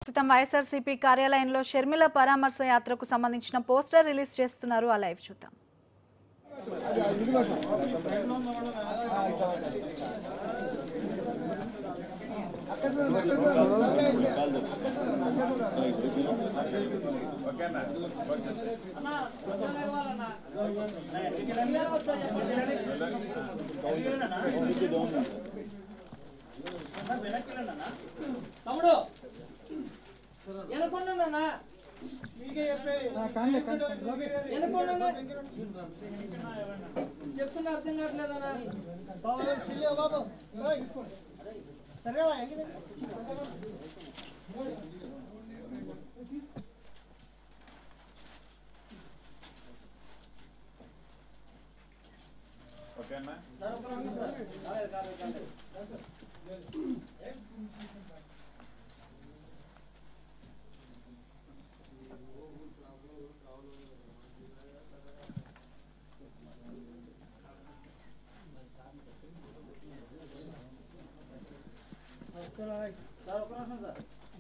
ప్రస్తుతం వైఎస్ఆర్సీపీ కార్యాలయంలో షర్మిల పరామర్శ యాత్రకు సంబంధించిన పోస్టర్ రిలీజ్ చేస్తున్నారు ఆ లైవ్ చూద్దాం తమ్ముడు ఎనకొండనా ఎనకొండ చెప్తున్నా అర్థం కావట్లేదనా సార్ ఒక నిమిషం సార్ కాలేదు కాలేదు కాలేదు సార్ ఒక నిమిషం సార్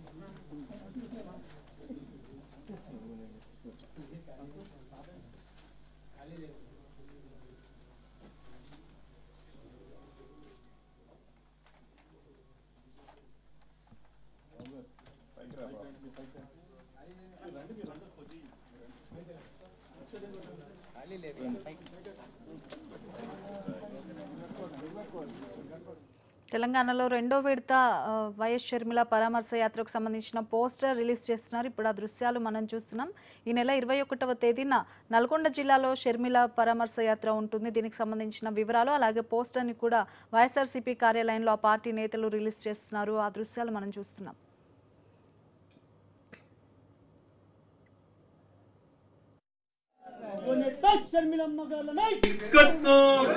తెలంగాణలో రెండో విడత ఆ, వైఎస్ షర్మిల పరామర్శ యాత్రకు సంబంధించిన పోస్టర్ రిలీజ్ చేస్తున్నారు ఇప్పుడు ఆ దృశ్యాలు మనం చూస్తున్నాం ఈ నెల ఇరవై ఒకటవ తేదీన నల్గొండ జిల్లాలో షర్మిల పరామర్శ యాత్ర ఉంటుంది దీనికి సంబంధించిన వివరాలు అలాగే పోస్టర్ని కూడా వైఎస్ఆర్సీపీ కార్యాలయంలో ఆ పార్టీ నేతలు రిలీజ్ చేస్తున్నారు ఆ దృశ్యాలు మనం చూస్తున్నాం ಶರ್ಮಿಲಮ್ಮ ಕತ್ತು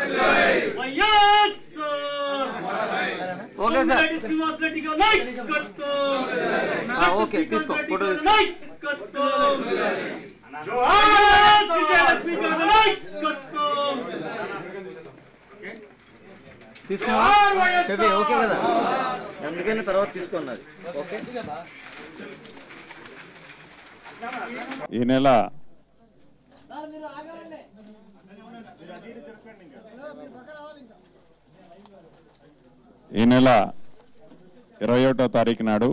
YSR okay sir Reddy Srinivas Reddy గారు నాయకత్వం ఓకే, తీసుకో, ఫోటో తీసుకో. నాయకత్వం జోహార్ విజయలక్ష్మి గారు నాయకత్వం తీసుకున్నా చెప్పి ఓకే కదా అందుకని తర్వాత తీసుకున్నది ఓకే ఈ నెల సార్ మీరు ఆగాలండి ఈ నెల ఇరవై ఒకటో తారీఖు నాడు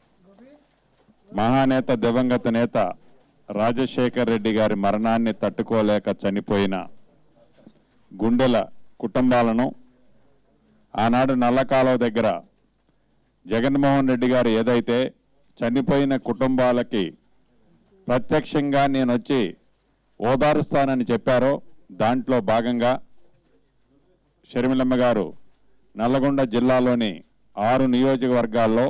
మహానేత దివంగత నేత రాజశేఖర్ రెడ్డి గారి మరణాన్ని తట్టుకోలేక చనిపోయిన గుండెల కుటుంబాలను ఆనాడు నల్లకాలువ దగ్గర జగన్మోహన్ రెడ్డి గారు ఏదైతే చనిపోయిన కుటుంబాలకి ప్రత్యక్షంగా నేను వచ్చి ఓదారుస్తానని చెప్పారో దాంట్లో భాగంగా షర్మిలమ్మ గారు నల్లగొండ జిల్లాలోని ఆరు నియోజకవర్గాల్లో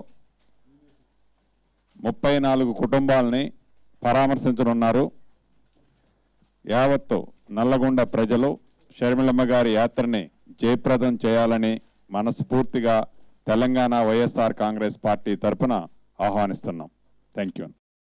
ముప్పై నాలుగు కుటుంబాలని పరామర్శించనున్నారు యావత్తు నల్లగొండ ప్రజలు షర్మిలమ్మ గారి యాత్రని జయప్రదం చేయాలని మనస్ఫూర్తిగా తెలంగాణ వైఎస్ఆర్ కాంగ్రెస్ పార్టీ తరఫున ఆహ్వానిస్తున్నాం థ్యాంక్ యూ